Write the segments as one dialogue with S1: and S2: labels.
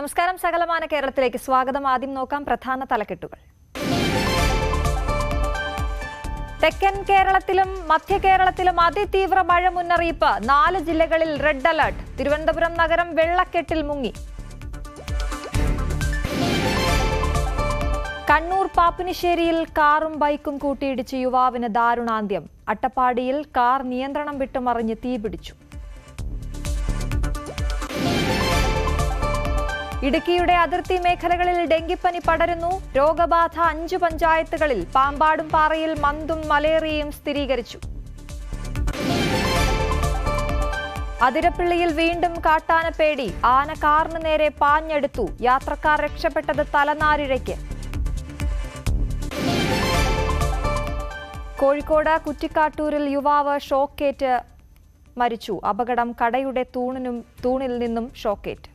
S1: നമസ്കാരം സകലമാന കേരളത്തിലേക്ക് സ്വാഗതം ആദ്യം നോക്കാം പ്രധാന തലക്കെട്ടുകൾ തെക്കൻ കേരളത്തിലും മധ്യ കേരളത്തിലും അതിതീവ്ര മഴ മുന്നറിയിപ്പ് നാല് ജില്ലകളിൽ റെഡ് അലർട്ട് തിരുവനന്തപുരം നഗരം വെള്ളക്കെട്ടിൽ മുങ്ങി കണ്ണൂർ പാപ്പിനിശ്ശേരിയിൽ കാറും ബൈക്കും കൂട്ടിയിടിച്ച് യുവാവിന് ദാരുണാന്ത്യം അട്ടപ്പാടിയിൽ കാർ നിയന്ത്രണം വിട്ട് മറിഞ്ഞ് തീപിടിച്ചു ഇടുക്കിയുടെ അതിർത്തി മേഖലകളിൽ ഡെങ്കിപ്പനി പടരുന്നു രോഗബാധ അഞ്ചു പഞ്ചായത്തുകളിൽ പാമ്പാടും പാറയിൽ മന്തും മലേറിയയും സ്ഥിരീകരിച്ചു അതിരപ്പിള്ളിയിൽ വീണ്ടും കാട്ടാനപ്പേടി ആന കാറിന് നേരെ പാഞ്ഞെടുത്തു യാത്രക്കാർ രക്ഷപ്പെട്ടത് തലനാരിഴയ്ക്ക് കോഴിക്കോട് കുറ്റിക്കാട്ടൂരിൽ യുവാവ് ഷോക്കേറ്റ് മരിച്ചു അപകടം കടയുടെ തൂണിനും തൂണിൽ നിന്നും ഷോക്കേറ്റ്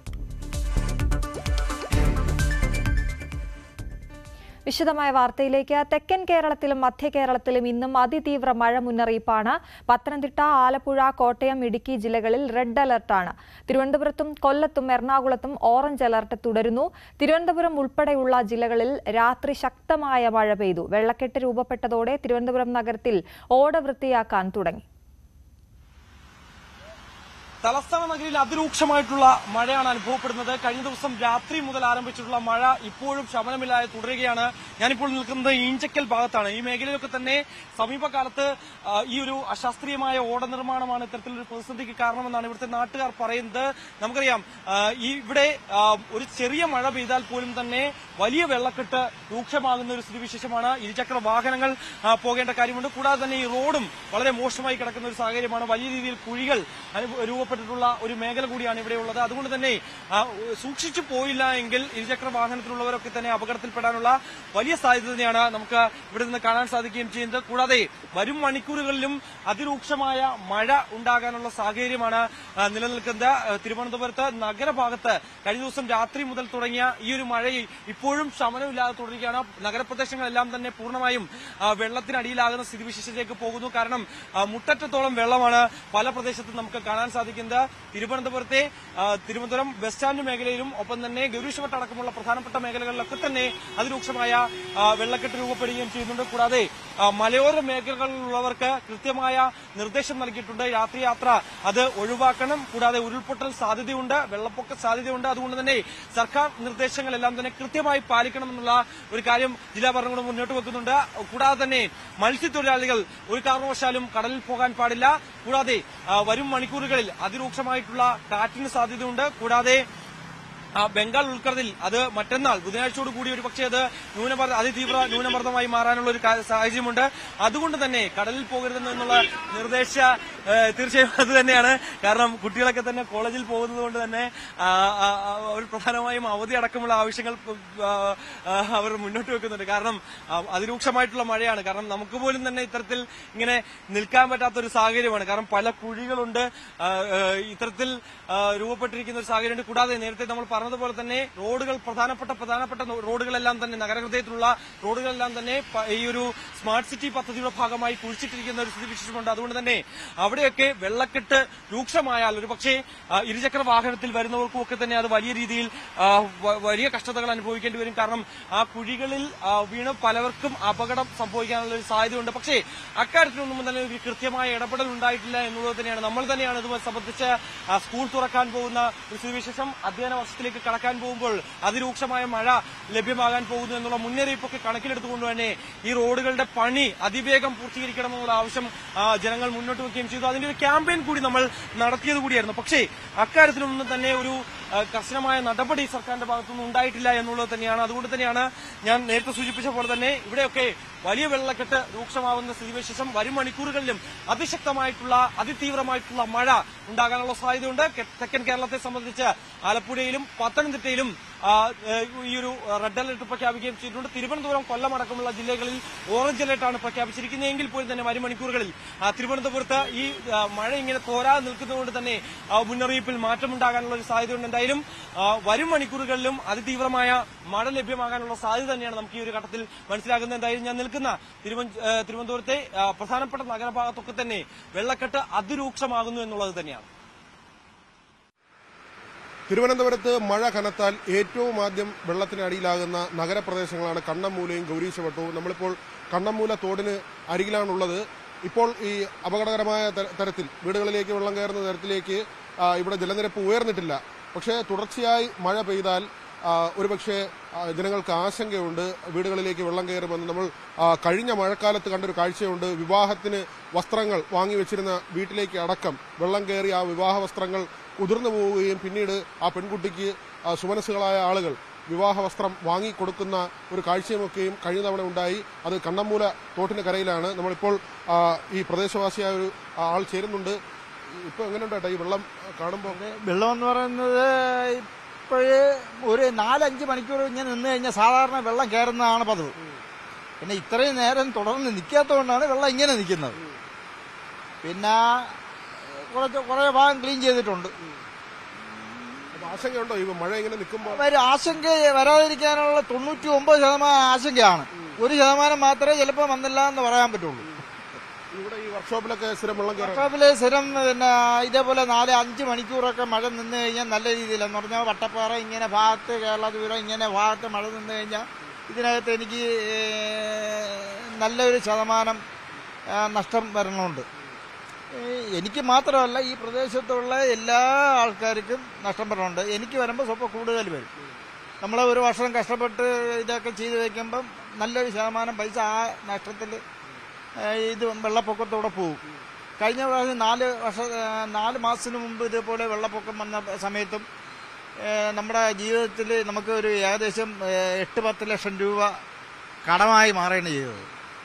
S1: വിശദമായ വാർത്തയിലേക്ക് തെക്കൻ കേരളത്തിലും മധ്യ കേരളത്തിലും ഇന്നും അതിതീവ്ര മഴ മുന്നറിയിപ്പാണ് പത്തനംതിട്ട ആലപ്പുഴ കോട്ടയം ഇടുക്കി ജില്ലകളിൽ റെഡ് അലർട്ടാണ് തിരുവനന്തപുരത്തും കൊല്ലത്തും എറണാകുളത്തും ഓറഞ്ച് അലർട്ട് തുടരുന്നു തിരുവനന്തപുരം ഉൾപ്പെടെയുള്ള ജില്ലകളിൽ രാത്രി ശക്തമായ മഴ പെയ്തു വെള്ളക്കെട്ട് രൂപപ്പെട്ടതോടെ തിരുവനന്തപുരം നഗരത്തിൽ ഓട വൃത്തിയാക്കാൻ തുടങ്ങി
S2: തലസ്ഥാന നഗരിയിൽ അതിരൂക്ഷമായിട്ടുള്ള മഴയാണ് അനുഭവപ്പെടുന്നത് കഴിഞ്ഞ ദിവസം രാത്രി മുതൽ ആരംഭിച്ചിട്ടുള്ള മഴ ഇപ്പോഴും ശമനമില്ലാതെ തുടരുകയാണ് ഞാനിപ്പോൾ നിൽക്കുന്നത് ഈഞ്ചക്കൽ ഭാഗത്താണ് ഈ മേഖലയിലൊക്കെ തന്നെ സമീപകാലത്ത് ആ, ഈ ഒരു അശാസ്ത്രീയമായ ഓട നിർമ്മാണമാണ് ഇത്തരത്തിലൊരു പ്രതിസന്ധിക്ക് കാരണമെന്നാണ് ഇവിടുത്തെ നാട്ടുകാർ പറയുന്നത് നമുക്കറിയാം ആ, ഈ ഇവിടെ ആ, ഒരു ചെറിയ മഴ പെയ്താൽ പോലും തന്നെ വലിയ വെള്ളക്കെട്ട് രൂക്ഷമാകുന്ന ഒരു സ്ഥിതിവിശേഷമാണ് ഇരുചക്ര വാഹനങ്ങൾ ആ, പോകേണ്ട കാര്യമുണ്ട് കൂടാതെ തന്നെ ഈ റോഡും വളരെ മോശമായി കിടക്കുന്ന ഒരു സാഹചര്യമാണ് വലിയ രീതിയിൽ കുഴികൾ അനുഭ- രൂപപ്പെട്ടിട്ടുള്ള ഒരു മേഖല കൂടിയാണ് ഇവിടെയുള്ളത് അതുകൊണ്ട് തന്നെ ആ, സൂക്ഷിച്ചു പോയില്ല എങ്കിൽ ഇരുചക്ര വാഹനത്തിലുള്ളവരൊക്കെ തന്നെ അപകടത്തിൽപ്പെടാനുള്ള വലിയ സാധ്യത തന്നെയാണ് നമുക്ക് ഇവിടെ നിന്ന് കാണാൻ സാധിക്കുകയും ചെയ്യുന്നത് കൂടാതെ വരും മണിക്കൂറുകളിലും അതിരൂക്ഷമായ മഴ ഉണ്ടാകാനുള്ള സാഹചര്യമാണ് ആ, നിലനിൽക്കുന്നത് ആ, തിരുവനന്തപുരത്ത് നഗരഭാഗത്ത് കഴിഞ്ഞ ദിവസം രാത്രി മുതൽ തുടങ്ങിയ ഈ ഒരു മഴ ഇപ്പോഴും ശമനമില്ലാതെ തുടരുകയാണ് നഗരപ്രദേശങ്ങളെല്ലാം തന്നെ പൂർണ്ണമായും ആ, വെള്ളത്തിനടിയിലാകുന്ന സ്ഥിതിവിശേഷത്തിലേക്ക് പോകുന്നു കാരണം ആ, മുട്ടറ്റത്തോളം വെള്ളമാണ് പല പ്രദേശത്തും നമുക്ക് കാണാൻ സാധിക്കുന്നത് തിരുവനന്തപുരത്തെ ആ, തിരുവനന്തപുരം ബസ് സ്റ്റാൻഡ് മേഖലയിലും ഒപ്പം തന്നെ ഗൗരീശ്വരട്ട് അടക്കമുള്ള പ്രധാനപ്പെട്ട മേഖലകളിലൊക്കെ തന്നെ അതിരൂക്ഷമായ ആ, വെള്ളക്കെട്ട് രൂപപ്പെടുകയും ചെയ്യുന്നുണ്ട് കൂടാതെ ആ, മലയോര മേഖലകളിലുള്ളവർക്ക് കൃത്യമായ നിർദ്ദേശം നൽകിയിട്ടുണ്ട് രാത്രി യാത്ര അത് ഒഴിവാക്കണം കൂടാതെ ഉരുൾപൊട്ടൽ സാധ്യതയുണ്ട് വെള്ളപ്പൊക്ക സാധ്യതയുണ്ട് അതുകൊണ്ട് തന്നെ സർക്കാർ നിർദ്ദേശങ്ങളെല്ലാം തന്നെ കൃത്യമായി പാലിക്കണമെന്നുള്ള ഒരു കാര്യം ജില്ലാ ഭരണകൂടം മുന്നോട്ട് വെക്കുന്നുണ്ട് കൂടാതെ തന്നെ മത്സ്യത്തൊഴിലാളികൾ ഒരു കാരണവശാലും കടലിൽ പോകാൻ പാടില്ല കൂടാതെ ആ, വരും മണിക്കൂറുകളിൽ അതിരൂക്ഷമായിട്ടുള്ള കാറ്റിന് സാധ്യതയുണ്ട് കൂടാതെ ആ, ബംഗാൾ ഉൾക്കടലിൽ അത് മറ്റന്നാൾ ബുധനാഴ്ചയോട് കൂടി ഒരു പക്ഷേ അത് ന്യൂനമർദ്ദ അതിതീവ്ര ന്യൂനമർദ്ദമായി മാറാനുള്ള ഒരു കാ- സാഹചര്യമുണ്ട് അതുകൊണ്ട് തന്നെ കടലിൽ പോകരുതെന്നുള്ള നിർദ്ദേശ ഏ, തീർച്ചയായും അത് തന്നെയാണ് കാരണം കുട്ടികളൊക്കെ തന്നെ കോളേജിൽ പോകുന്നത് കൊണ്ട് തന്നെ ആ, ആ, ആ, ഒരു പ്രധാനമായും അവധി അടക്കമുള്ള ആവശ്യങ്ങൾ ആ, ആ, അവർ മുന്നോട്ട് വെക്കുന്നുണ്ട് കാരണം ആ, അതിരൂക്ഷമായിട്ടുള്ള മഴയാണ് കാരണം നമുക്ക് പോലും തന്നെ ഇത്തരത്തിൽ ഇങ്ങനെ നിൽക്കാൻ പറ്റാത്ത ഒരു സാഹചര്യമാണ് കാരണം പല കുഴികളുണ്ട് ആ, ആ, ഇത്തരത്തിൽ ആ, രൂപപ്പെട്ടിരിക്കുന്ന ഒരു സാഹചര്യമുണ്ട് കൂടാതെ നേരത്തെ നമ്മൾ പറഞ്ഞതുപോലെ തന്നെ റോഡുകൾ പ്രധാനപ്പെട്ട പ്രധാനപ്പെട്ട നോ- റോഡുകളെല്ലാം തന്നെ നഗരഹൃദയത്തിലുള്ള റോഡുകളെല്ലാം തന്നെ പ- ഈ ഒരു സ്മാർട്ട് സിറ്റി പദ്ധതിയുടെ ഭാഗമായി കുഴിച്ചിട്ടിരിക്കുന്ന ഒരു സ്ഥിതിവിശേഷമുണ്ട് അതുകൊണ്ട് തന്നെ അവിടെയൊക്കെ വെള്ളക്കെട്ട് രൂക്ഷമായാൽ ഒരു പക്ഷേ ആ, ഇരുചക്ര വാഹനത്തിൽ വരുന്നവർക്കും ഒക്കെ തന്നെ അത് വലിയ രീതിയിൽ ആ, വ- വലിയ കഷ്ടതകൾ അനുഭവിക്കേണ്ടി വരും കാരണം ആ കുഴികളിൽ ആ, വീണ് പലവർക്കും അപകടം സംഭവിക്കാനുള്ള ഒരു സാധ്യതയുണ്ട് പക്ഷേ അക്കാര്യത്തിലൊന്നും തന്നെ ഒരു കൃത്യമായ ഇടപെടൽ ഉണ്ടായിട്ടില്ല എന്നുള്ളത് തന്നെയാണ് നമ്മൾ തന്നെയാണ് ഇത് സംബന്ധിച്ച് ആ, സ്കൂൾ തുറക്കാൻ പോകുന്ന ഒരു സ്ഥിതിവിശേഷം അധ്യയന വർഷത്തിലേക്ക് കടക്കാൻ പോകുമ്പോൾ അതിരൂക്ഷമായ മഴ ലഭ്യമാകാൻ പോകുന്നു എന്നുള്ള മുന്നറിയിപ്പൊക്കെ കണക്കിലെടുത്തുകൊണ്ട് തന്നെ ഈ റോഡുകളുടെ പണി അതിവേഗം പൂർത്തീകരിക്കണമെന്നുള്ള ആവശ്യം ആ, ജനങ്ങൾ മുന്നോട്ട് വെക്കുകയും ചെയ്തു അതിന്റെ ഒരു ക്യാമ്പയിൻ കൂടി നമ്മൾ നടത്തിയത് കൂടിയായിരുന്നു പക്ഷേ അക്കാര്യത്തിലൊന്നും തന്നെ ഒരു ആ, കർശനമായ നടപടി സർക്കാരിന്റെ ഭാഗത്തുനിന്ന് ഉണ്ടായിട്ടില്ല എന്നുള്ളത് തന്നെയാണ് അതുകൊണ്ട് തന്നെയാണ് ഞാൻ നേരത്തെ സൂചിപ്പിച്ച പോലെ തന്നെ ഇവിടെയൊക്കെ വലിയ വെള്ളക്കെട്ട് രൂക്ഷമാവുന്ന സ്ഥിതിവിശേഷം വരും മണിക്കൂറുകളിലും അതിശക്തമായിട്ടുള്ള അതിതീവ്രമായിട്ടുള്ള മഴ ഉണ്ടാകാനുള്ള സാധ്യതയുണ്ട് കെ- തെക്കൻ കേരളത്തെ സംബന്ധിച്ച് ആലപ്പുഴയിലും പത്തനംതിട്ടയിലും ആ, ഏഹ്, ഈ ഒരു റെഡ് അലർട്ട് പ്രഖ്യാപിക്കുകയും ചെയ്തിട്ടുണ്ട് തിരുവനന്തപുരം കൊല്ലം അടക്കമുള്ള ജില്ലകളിൽ ഓറഞ്ച് അലർട്ടാണ് പ്രഖ്യാപിച്ചിരിക്കുന്നതെങ്കിൽ പോലും തന്നെ വരും മണിക്കൂറുകളിൽ ആ, തിരുവനന്തപുരത്ത് ഈ ആ, മഴ ഇങ്ങനെ തോരാതെ നിൽക്കുന്നതുകൊണ്ട് തന്നെ ആ, മുന്നറിയിപ്പിൽ മാറ്റമുണ്ടാകാനുള്ള ഒരു സാധ്യതയുണ്ട് എന്തായാലും ആ, വരും മണിക്കൂറുകളിലും അതിതീവ്രമായ മഴ ലഭ്യമാകാനുള്ള സാധ്യത തന്നെയാണ് നമുക്ക് ഈ ഒരു ഘട്ടത്തിൽ മനസ്സിലാക്കുന്നത് എന്തായാലും ഞാൻ നിൽക്കുന്ന തിരുവന- ഏഹ്, തിരുവനന്തപുരത്തെ ആ, പ്രധാനപ്പെട്ട നഗരഭാഗത്തൊക്കെ തന്നെ വെള്ളക്കെട്ട് അതിരൂക്ഷമാകുന്നു എന്നുള്ളത് തന്നെയാണ്
S3: തിരുവനന്തപുരത്ത് മഴ കനത്താൽ ഏറ്റവും ആദ്യം വെള്ളത്തിനടിയിലാകുന്ന നഗരപ്രദേശങ്ങളാണ് കണ്ണമ്മൂലയും ഗൗരീശവട്ടവും നമ്മളിപ്പോൾ കണ്ണമ്മൂല തോടിന് അരികിലാണുള്ളത് ഇപ്പോൾ ഈ അപകടകരമായ തര- തരത്തിൽ വീടുകളിലേക്ക് വെള്ളം കയറുന്ന തരത്തിലേക്ക് ആ, ഇവിടെ ജലനിരപ്പ് ഉയർന്നിട്ടില്ല പക്ഷേ തുടർച്ചയായി മഴ പെയ്താൽ ആ, ഒരുപക്ഷെ ആ, ജനങ്ങൾക്ക് ആശങ്കയുണ്ട് വീടുകളിലേക്ക് വെള്ളം കയറുമെന്ന് നമ്മൾ ആ, കഴിഞ്ഞ മഴക്കാലത്ത് കണ്ടൊരു കാഴ്ചയുണ്ട് വിവാഹത്തിന് വസ്ത്രങ്ങൾ വാങ്ങി വെച്ചിരുന്ന വീട്ടിലേക്ക് അടക്കം വെള്ളം കയറി ആ വിവാഹ വസ്ത്രങ്ങൾ ഉതിർന്നു പോവുകയും പിന്നീട് ആ പെൺകുട്ടിക്ക് ആ, സുമനസ്സുകളായ ആളുകൾ വിവാഹ വസ്ത്രം വാങ്ങിക്കൊടുക്കുന്ന ഒരു കാഴ്ചയുമൊക്കെയും കഴിഞ്ഞ തവണ ഉണ്ടായി അത് കണ്ണമ്മൂല തോട്ടിന് കരയിലാണ് നമ്മളിപ്പോൾ ആ, ഈ പ്രദേശവാസിയായ ഒരു ആൾ ചേരുന്നുണ്ട് ഇപ്പൊ എങ്ങനെയുണ്ട് ഏട്ടാ ഈ വെള്ളം കാണുമ്പോൾ
S4: വെള്ളം എന്ന് പറയുന്നത് ഇപ്പോഴ് ഒരു നാലഞ്ച് മണിക്കൂർ ഇങ്ങനെ നിന്ന് കഴിഞ്ഞാൽ സാധാരണ വെള്ളം കയറുന്നതാണ് പതിവ് പിന്നെ ഇത്രയും നേരം തുടർന്ന് നിൽക്കാത്തതുകൊണ്ടാണ് വെള്ളം ഇങ്ങനെ നിൽക്കുന്നത് പിന്നെ കുറച്ച് കുറേ ഭാഗം ക്ലീൻ ചെയ്തിട്ടുണ്ട്
S3: ആശങ്കയുണ്ടോ ഈ മഴ ഇങ്ങനെ നിൽക്കുമ്പോൾ
S4: ഒരു ആശങ്ക വരാതിരിക്കാനുള്ള തൊണ്ണൂറ്റി ഒമ്പത് ശതമാനം ആശങ്കയാണ് ഒരു ശതമാനം മാത്രമേ ചിലപ്പോൾ വന്നില്ല എന്ന് പറയാൻ പറ്റുള്ളൂ
S3: ഇവിടെ ഈ വർക്ക്ഷോപ്പിലൊക്കെ സ്ഥിരം വെള്ളം കയറാൻ
S4: വർക്ക്ഷോപ്പില് സ്ഥിരം പിന്നെ ഇതേപോലെ നാല് അഞ്ച് മണിക്കൂറൊക്കെ മഴ നിന്ന് കഴിഞ്ഞാൽ നല്ല രീതിയിൽ എന്ന് പറഞ്ഞാൽ വട്ടപ്പാറ ഇങ്ങനെ ഭാഗത്ത് കേരള ദൂരം ഇങ്ങനെ ഭാഗത്ത് മഴ നിന്ന് കഴിഞ്ഞാൽ ഇതിനകത്ത് എനിക്ക് ഏഹ്, നല്ലൊരു ശതമാനം ആ, നഷ്ടം വരണമുണ്ട് ഏഹ്, എനിക്ക് മാത്രമല്ല ഈ പ്രദേശത്തുള്ള എല്ലാ ആൾക്കാർക്കും നഷ്ടം വരണമുണ്ട് എനിക്ക് വരുമ്പോൾ സ്വപ്പം കൂടുതൽ വരും നമ്മൾ ഒരു വർഷം കഷ്ടപ്പെട്ട് ഇതൊക്കെ ചെയ്ത് വയ്ക്കുമ്പം നല്ലൊരു ശതമാനം പൈസ ആ നഷ്ടത്തിൽ ഇത് വെള്ളപ്പൊക്കത്തോടെ പോകും കഴിഞ്ഞ പ്രാവശ്യം നാല് വർഷ ഏഹ് നാല് മാസത്തിന് മുമ്പ് ഇതേപോലെ വെള്ളപ്പൊക്കം വന്ന സമയത്തും ഏഹ് നമ്മുടെ ജീവിതത്തിൽ നമുക്ക് ഒരു ഏകദേശം ഏഹ് എട്ട് പത്ത് ലക്ഷം രൂപ കടമായി മാറുകയാണ് ചെയ്തത്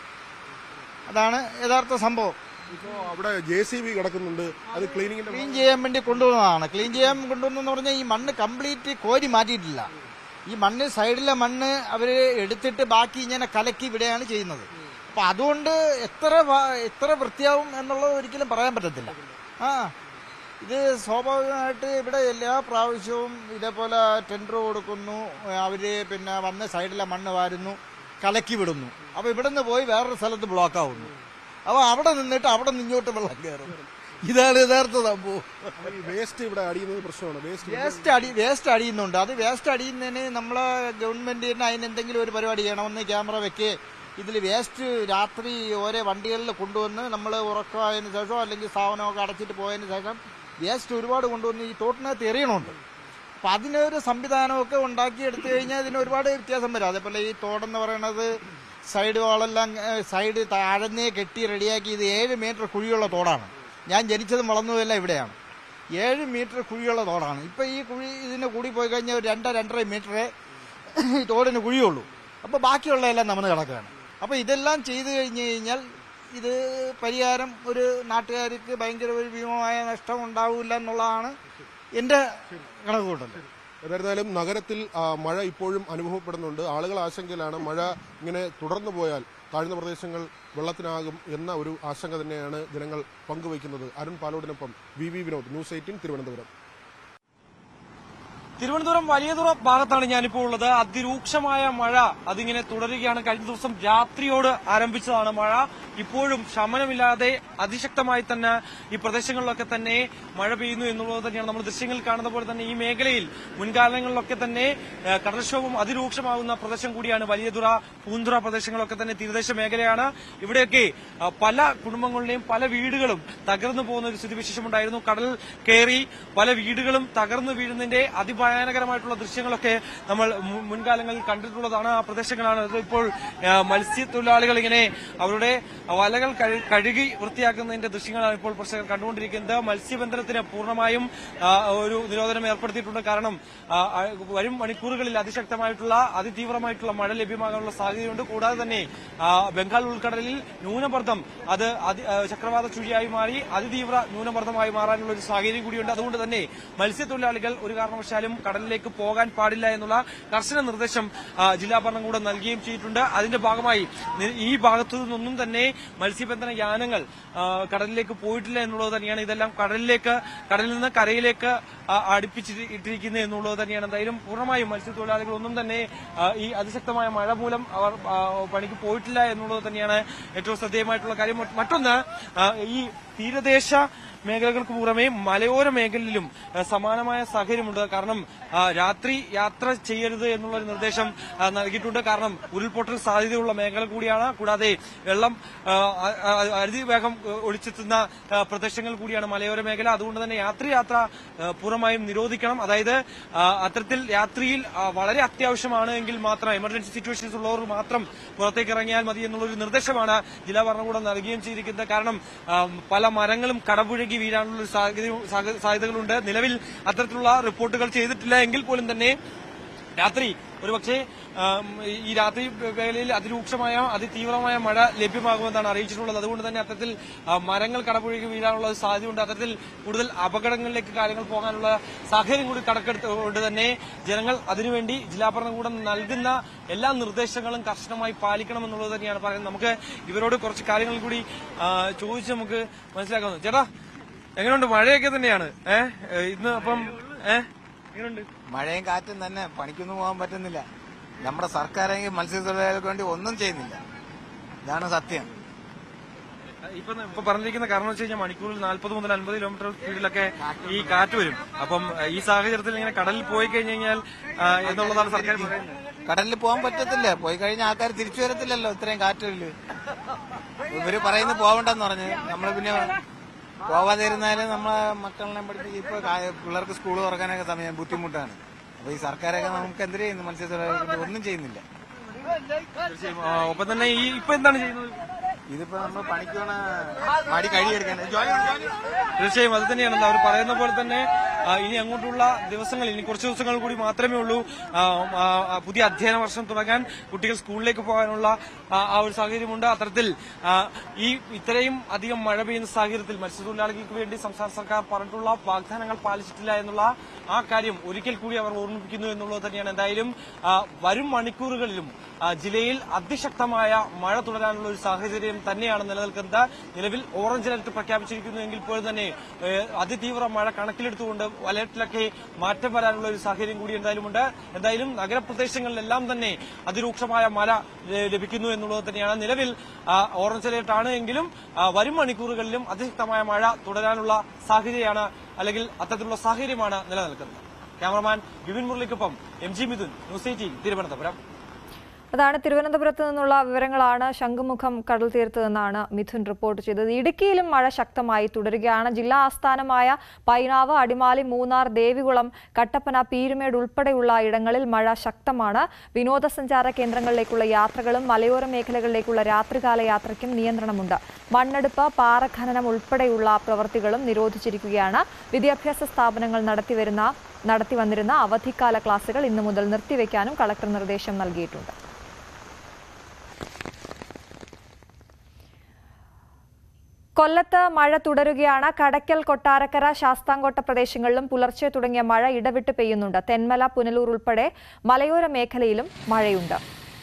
S4: അതാണ് യഥാർത്ഥ സംഭവം
S3: ഇപ്പോ അവിടെ ജെ സി ബി കിടക്കുന്നുണ്ട് അത് ക്ലീനിങ്ങിന്റെ
S4: ക്ലീൻ ചെയ്യാൻ വേണ്ടി കൊണ്ടുവന്നതാണ് ക്ലീൻ ചെയ്യാൻ കൊണ്ടുവന്നെന്ന് പറഞ്ഞാൽ ഈ മണ്ണ് കംപ്ലീറ്റ് കോരി മാറ്റിയിട്ടില്ല ഈ മണ്ണ് സൈഡിലെ മണ്ണ് അവര് എടുത്തിട്ട് ബാക്കി ഇങ്ങനെ കലക്കി ഇവിടെയാണ് ചെയ്യുന്നത് അപ്പൊ അതുകൊണ്ട് എത്ര വ- എത്ര വൃത്തിയാവും എന്നുള്ളത് ഒരിക്കലും പറയാൻ പറ്റത്തില്ല ആ ഇത് സ്വാഭാവികമായിട്ട് ഇവിടെ എല്ലാ പ്രാവശ്യവും ഇതേപോലെ ടെൻഡർ കൊടുക്കുന്നു അവര് പിന്നെ വന്ന് സൈഡിലെ മണ്ണ് വാരുന്നു കലക്കി വിടുന്നു അപ്പൊ ഇവിടെ നിന്ന് പോയി വേറൊരു സ്ഥലത്ത് ബ്ലോക്ക് ആവുന്നു അപ്പൊ അവിടെ നിന്നിട്ട് അവിടെ നിന്നോട്ട് വെള്ളം കയറും ഇതാണ് യഥാർത്ഥ സംഭവം
S3: ഈ വേസ്റ്റ് ഇവിടെ അടിയുന്നത് പ്രശ്നമാണ് വേസ്റ്റ്
S4: വേസ്റ്റ് അടി വേസ്റ്റ് അടിയുന്നുണ്ട് അത് വേസ്റ്റ് അടിയുന്നതിന് നമ്മളെ ഗവൺമെന്റിന് അതിന് എന്തെങ്കിലും ഒരു പരിപാടി ചെയ്യണം ഒന്ന് ക്യാമറ വെക്കേ ഇതിൽ വേസ്റ്റ് രാത്രി ഓരോ വണ്ടികളിൽ കൊണ്ടുവന്ന് നമ്മൾ ഉറക്കമായതിനു ശേഷം അല്ലെങ്കിൽ സ്ഥാപനമൊക്കെ അടച്ചിട്ട് പോയതിന് ശേഷം വേസ്റ്റ് ഒരുപാട് കൊണ്ടുവന്ന് ഈ തോട്ടിനകത്ത് എറിയണമുണ്ട് അപ്പൊ അതിനൊരു സംവിധാനമൊക്കെ ഉണ്ടാക്കി എടുത്തു കഴിഞ്ഞാൽ ഇതിന് ഒരുപാട് വ്യത്യാസം വരും അതേപോലെ ഈ തോടെന്ന് പറയുന്നത് സൈഡ് വാളെല്ലാം ഏഹ്, സൈഡ് താഴന്നേ കെട്ടി റെഡിയാക്കി ഇത് ഏഴ് മീറ്റർ കുഴിയുള്ള തോടാണ് ഞാൻ ജനിച്ചതും വളർന്നതെല്ലാം ഇവിടെയാണ് ഏഴ് മീറ്റർ കുഴിയുള്ള തോടാണ് ഇപ്പൊ ഈ കുഴി ഇതിന് കൂടി പോയി കഴിഞ്ഞാൽ ഒരു രണ്ടര രണ്ടര മീറ്ററേ ഈ തോടിന് കുഴിയുള്ളൂ അപ്പൊ ബാക്കിയുള്ളതെല്ലാം നമ്മൾ കിടക്കുകയാണ് അപ്പൊ ഇതെല്ലാം ചെയ്തു കഴിഞ്ഞു കഴിഞ്ഞാൽ ഇത് പരിഹാരം ഒരു നാട്ടുകാർക്ക് ഭയങ്കര ഒരു ഭീമമായ നഷ്ടം ഉണ്ടാവില്ല എന്നുള്ളതാണ് എന്റെ കണക്കുകൂട്ടൽ
S3: എന്നിരുന്നാലും നഗരത്തിൽ ആ, മഴ ഇപ്പോഴും അനുഭവപ്പെടുന്നുണ്ട് ആളുകൾ ആശങ്കയിലാണ് മഴ ഇങ്ങനെ തുടർന്നു പോയാൽ താഴ്ന്ന പ്രദേശങ്ങൾ വെള്ളത്തിനാകും എന്ന ഒരു ആശങ്ക തന്നെയാണ് ജനങ്ങൾ പങ്കുവയ്ക്കുന്നത് അരുൺ പാലോടിനൊപ്പം വി വി വിനോദ് ന്യൂസ് എയ്റ്റീൻ തിരുവനന്തപുരം
S2: തിരുവനന്തപുരം വലിയതുറ ഭാഗത്താണ് ഞാനിപ്പോൾ ഉള്ളത് അതിരൂക്ഷമായ മഴ അതിങ്ങനെ തുടരുകയാണ് കഴിഞ്ഞ ദിവസം രാത്രിയോട് ആരംഭിച്ചതാണ് മഴ ഇപ്പോഴും ശമനമില്ലാതെ അതിശക്തമായി തന്നെ ഈ പ്രദേശങ്ങളിലൊക്കെ തന്നെ മഴ പെയ്യുന്നു എന്നുള്ളത് തന്നെയാണ് നമ്മൾ ദൃശ്യങ്ങളിൽ കാണുന്ന പോലെ തന്നെ ഈ മേഖലയിൽ മുൻകാലങ്ങളിലൊക്കെ തന്നെ ഏഹ്, കടൽക്ഷോഭം അതിരൂക്ഷമാകുന്ന പ്രദേശം കൂടിയാണ് വലിയതുറ പൂന്തുറ പ്രദേശങ്ങളൊക്കെ തന്നെ തീരദേശ മേഖലയാണ് ഇവിടെയൊക്കെ ആ, പല കുടുംബങ്ങളുടെയും പല വീടുകളും തകർന്നു പോകുന്ന ഒരു സ്ഥിതിവിശേഷമുണ്ടായിരുന്നു കടൽ കയറി പല വീടുകളും തകർന്നു വീഴുന്നതിന്റെ അതിഭയാനകരമായിട്ടുള്ള ദൃശ്യങ്ങളൊക്കെ നമ്മൾ മു- മുൻകാലങ്ങളിൽ കണ്ടിട്ടുള്ളതാണ് ആ പ്രദേശങ്ങളാണ് ഇത് ഇപ്പോൾ ആ, മത്സ്യത്തൊഴിലാളികൾ ഇങ്ങനെ അവരുടെ വലകൾ കഴി- കഴുകി വൃത്തിയാക്കുന്നതിന്റെ ദൃശ്യങ്ങളാണ് ഇപ്പോൾ പ്രേക്ഷകർ കണ്ടുകൊണ്ടിരിക്കുന്നത് മത്സ്യബന്ധനത്തിന് പൂർണ്ണമായും ആ, ഒരു നിരോധനം ഏർപ്പെടുത്തിയിട്ടുണ്ട് കാരണം ആ, ആ, വരും മണിക്കൂറുകളിൽ അതിശക്തമായിട്ടുള്ള അതിതീവ്രമായിട്ടുള്ള മഴ ലഭ്യമാകാനുള്ള സാധ്യതയുണ്ട് കൂടാതെ തന്നെ ആ, ബംഗാൾ ഉൾക്കടലിൽ ന്യൂനമർദ്ദം അത് അതി- ആ, ചക്രവാത ചുഴിയായി മാറി അതിതീവ്ര ന്യൂനമർദ്ദമായി മാറാനുള്ള ഒരു സാഹചര്യം കൂടിയുണ്ട് അതുകൊണ്ട് തന്നെ മത്സ്യത്തൊഴിലാളികൾ ഒരു കാരണവശാലും കടലിലേക്ക് പോകാൻ പാടില്ല എന്നുള്ള കർശന നിർദ്ദേശം ആ, ജില്ലാ ഭരണകൂടം നൽകുകയും ചെയ്തിട്ടുണ്ട് അതിന്റെ ഭാഗമായി നി- ഈ ഭാഗത്തു നിന്നൊന്നും തന്നെ മത്സ്യബന്ധന യാനങ്ങൾ ആ, കടലിലേക്ക് പോയിട്ടില്ല എന്നുള്ളത് തന്നെയാണ് ഇതെല്ലാം കടലിലേക്ക് കടലിൽ നിന്ന് കരയിലേക്ക് ആ, അടുപ്പിച്ചിട്ടിരിക്കുന്നത് എന്നുള്ളത് തന്നെയാണ് എന്തായാലും പൂർണ്ണമായും മത്സ്യത്തൊഴിലാളികൾ ഒന്നും തന്നെ ആ, ഈ അതിശക്തമായ മഴ മൂലം അവർ ആ, പണിക്ക് പോയിട്ടില്ല എന്നുള്ളത് തന്നെയാണ് ഏറ്റവും ശ്രദ്ധേയമായിട്ടുള്ള കാര്യം മറ്റൊന്ന് ആ, ഈ തീരദേശ മേഖലകൾക്ക് പുറമെ മലയോര മേഖലയിലും ആ, സമാനമായ സാഹചര്യമുണ്ട് കാരണം ആ, രാത്രി യാത്ര ചെയ്യരുത് എന്നുള്ള ഒരു നിർദ്ദേശം ആ, നൽകിയിട്ടുണ്ട് കാരണം ഉരുൾപൊട്ടൽ സാധ്യതയുള്ള മേഖല കൂടിയാണ് കൂടാതെ വെള്ളം ആ, ആ, അതിവേഗം ഒളിച്ചെത്തുന്ന ആ, പ്രദേശങ്ങൾ കൂടിയാണ് മലയോര മേഖല അതുകൊണ്ട് തന്നെ രാത്രി യാത്ര ആ, പൂർണ്ണമായും നിരോധിക്കണം അതായത് ആ, അത്തരത്തിൽ രാത്രിയിൽ ആ, വളരെ അത്യാവശ്യമാണ് എങ്കിൽ മാത്രം എമർജൻസി സിറ്റുവേഷൻസ് ഉള്ളവർ മാത്രം പുറത്തേക്ക് ഇറങ്ങിയാൽ മതി എന്നുള്ളൊരു നിർദ്ദേശമാണ് ജില്ലാ ഭരണകൂടം നൽകുകയും ചെയ്തിരിക്കുന്നത് കാരണം ആ, പല മരങ്ങളും കടപുഴകി വീഴാനുള്ള ഒരു സാഹചര്യം- സാഹ- സാധ്യതകളുണ്ട് നിലവിൽ അത്തരത്തിലുള്ള റിപ്പോർട്ടുകൾ ചെയ്തിട്ടില്ല എങ്കിൽ പോലും തന്നെ രാത്രി ഒരുപക്ഷെ ആം, ഈ രാത്രി വേളയിൽ അതിരൂക്ഷമായ അതിതീവ്രമായ മഴ ലഭ്യമാകുമെന്നാണ് അറിയിച്ചിട്ടുള്ളത് അതുകൊണ്ട് തന്നെ അത്തരത്തിൽ ആ, മരങ്ങൾ കടപുഴകി വീഴാനുള്ള ഒരു സാധ്യതയുണ്ട് അത്തരത്തിൽ കൂടുതൽ അപകടങ്ങളിലേക്ക് കാര്യങ്ങൾ പോകാനുള്ള സാഹചര്യം കൂടി കണക്കെടുത്തുകൊണ്ട് തന്നെ ജനങ്ങൾ അതിനുവേണ്ടി ജില്ലാ ഭരണകൂടം നൽകുന്ന എല്ലാ നിർദ്ദേശങ്ങളും കർശനമായി പാലിക്കണമെന്നുള്ളത് തന്നെയാണ് പറയുന്നത് നമുക്ക് ഇവരോട് കുറച്ച് കാര്യങ്ങൾ കൂടി ആ, ചോദിച്ച് നമുക്ക് മനസ്സിലാക്കാവുന്നു ചേട്ടാ എങ്ങനെയുണ്ട് മഴയൊക്കെ തന്നെയാണ് ഏഹ് ഇന്ന് അപ്പം ഏഹ് എങ്ങനെയുണ്ട്
S5: മഴയും കാറ്റും തന്നെ പണിക്കൊന്നും പോകാൻ പറ്റുന്നില്ല നമ്മുടെ സർക്കാരെങ്കിൽ മത്സ്യത്തൊഴിലാളികൾക്ക് വേണ്ടി ഒന്നും ചെയ്യുന്നില്ല ഇതാണ് സത്യം
S2: ഇപ്പൊ ഇപ്പൊ പറഞ്ഞിരിക്കുന്ന കാരണം വെച്ച് കഴിഞ്ഞാൽ മണിക്കൂറിൽ നാൽപ്പത് മുതൽ അൻപത് കിലോമീറ്റർ സ്പീഡിലൊക്കെ ഈ കാറ്റ് വരും അപ്പം ഏഹ്, ഈ സാഹചര്യത്തിൽ ഇങ്ങനെ കടലിൽ പോയി കഴിഞ്ഞു കഴിഞ്ഞാൽ ആ, എന്നുള്ളതാണ് സർക്കാർ പറയുന്നത്
S5: കടലിൽ പോകാൻ പറ്റത്തില്ല പോയി കഴിഞ്ഞാൽ ആൾക്കാർ തിരിച്ചു വരത്തില്ലല്ലോ ഇത്രയും കാറ്റില് ഇവര് പറയുന്നത് പോവണ്ടെന്ന് പറഞ്ഞ് നമ്മള് പിന്നെ പോവാതിരുന്നാലും നമ്മളെ മക്കളെ പഠിപ്പിച്ച് ഇപ്പൊ കാ- പിള്ളേർക്ക് സ്കൂൾ തുറക്കാനൊക്കെ സമയം ബുദ്ധിമുട്ടാണ് അപ്പൊ ഈ സർക്കാരൊക്കെ നമുക്ക് എന്തിനു ചെയ്യുന്നു മത്സ്യത്തൊഴിലാളികൾക്ക് വേണ്ടി ഒന്നും ചെയ്യുന്നില്ല
S2: തീർച്ചയായും ആ, ഒപ്പം തന്നെ ഈ ഇപ്പൊ എന്താണ് ചെയ്യുന്നത്
S5: ഇതിപ്പോ നമ്മൾ പണിക്ക് പോണ മടി കഴിയെടുക്കാൻ ജോലി ജോലി
S2: തീർച്ചയായും അത് തന്നെയാണ് അവർ പറയുന്ന പോലെ തന്നെ ആ, ഇനി അങ്ങോട്ടുള്ള ദിവസങ്ങൾ ഇനി കുറച്ച് ദിവസങ്ങൾ കൂടി മാത്രമേ ഉള്ളൂ ആ, ആ, ആ, പുതിയ അധ്യയന വർഷം തുടങ്ങാൻ കുട്ടികൾ സ്കൂളിലേക്ക് പോകാനുള്ള ആ, ആ ഒരു സാഹചര്യമുണ്ട് അത്തരത്തിൽ ആ, ഈ ഇത്രയും അധികം മഴ പെയ്യുന്ന സാഹചര്യത്തിൽ മത്സ്യത്തൊഴിലാളികൾക്ക് വേണ്ടി സംസ്ഥാന സർക്കാർ പറഞ്ഞിട്ടുള്ള വാഗ്ദാനങ്ങൾ പാലിച്ചിട്ടില്ല എന്നുള്ള ആ കാര്യം ഒരിക്കൽ കൂടി അവർ ഓർമ്മിപ്പിക്കുന്നു എന്നുള്ളത് തന്നെയാണ് എന്തായാലും ആ, വരും മണിക്കൂറുകളിലും ആ, ജില്ലയിൽ അതിശക്തമായ മഴ തുടരാനുള്ള ഒരു സാഹചര്യം തന്നെയാണ് നിലനിൽക്കുന്നത് നിലവിൽ ഓറഞ്ച് അലർട്ട് പ്രഖ്യാപിച്ചിരിക്കുന്നു എങ്കിൽ പോലും തന്നെ ഏഹ്, അതിതീവ്ര മഴ കണക്കിലെടുത്തുകൊണ്ട് അലർട്ടിലൊക്കെ മാറ്റം വരാനുള്ള ഒരു സാഹചര്യം കൂടി എന്തായാലും ഉണ്ട് എന്തായാലും നഗരപ്രദേശങ്ങളിലെല്ലാം തന്നെ അതിരൂക്ഷമായ മഴ ഏഹ്, ലഭിക്കുന്നു എന്നുള്ളത് തന്നെയാണ് നിലവിൽ ആ, ഓറഞ്ച് അലർട്ടാണ് എങ്കിലും ആ, വരും മണിക്കൂറുകളിലും അതിശക്തമായ മഴ തുടരാനുള്ള സാഹചര്യമാണ് അല്ലെങ്കിൽ അത്തരത്തിലുള്ള സാഹചര്യമാണ് നിലനിൽക്കുന്നത് ക്യാമറമാൻ വിപിൻ മുരളിക്കൊപ്പം M G Midhun news eighteen Thiruvananthapuram
S1: അതാണ് തിരുവനന്തപുരത്ത് നിന്നുള്ള വിവരങ്ങളാണ് ശംഖുമുഖം കടൽ തീരത്ത് നിന്നാണ് മിഥുൻ റിപ്പോർട്ട് ചെയ്തത് ഇടുക്കിയിലും മഴ ശക്തമായി തുടരുകയാണ് ജില്ലാ ആസ്ഥാനമായ പൈനാവ് അടിമാലി മൂന്നാർ ദേവികുളം കട്ടപ്പന പീരുമേട് ഉൾപ്പെടെയുള്ള ഇടങ്ങളിൽ മഴ ശക്തമാണ് വിനോദസഞ്ചാര കേന്ദ്രങ്ങളിലേക്കുള്ള യാത്രകളും മലയോര മേഖലകളിലേക്കുള്ള രാത്രികാല യാത്രയ്ക്കും നിയന്ത്രണമുണ്ട് മണ്ണെടുപ്പ് പാറഖനനം ഉൾപ്പെടെയുള്ള പ്രവൃത്തികളും നിരോധിച്ചിരിക്കുകയാണ് വിദ്യാഭ്യാസ സ്ഥാപനങ്ങൾ നടത്തിവരുന്ന നടത്തിവന്നിരുന്ന അവധിക്കാല ക്ലാസുകൾ ഇന്നു മുതൽ നിർത്തിവെക്കാനും കളക്ടർ നിർദ്ദേശം നൽകിയിട്ടുണ്ട് കൊല്ലത്ത് മഴ തുടരുകയാണ് കടയ്ക്കൽ കൊട്ടാരക്കര ശാസ്താംകോട്ട പ്രദേശങ്ങളിലും പുലർച്ചെ തുടങ്ങിയ മഴ ഇടവിട്ട് പെയ്യുന്നുണ്ട് തെന്മല പുനലൂർ ഉൾപ്പെടെ മലയോര മേഖലയിലും മഴയുണ്ട്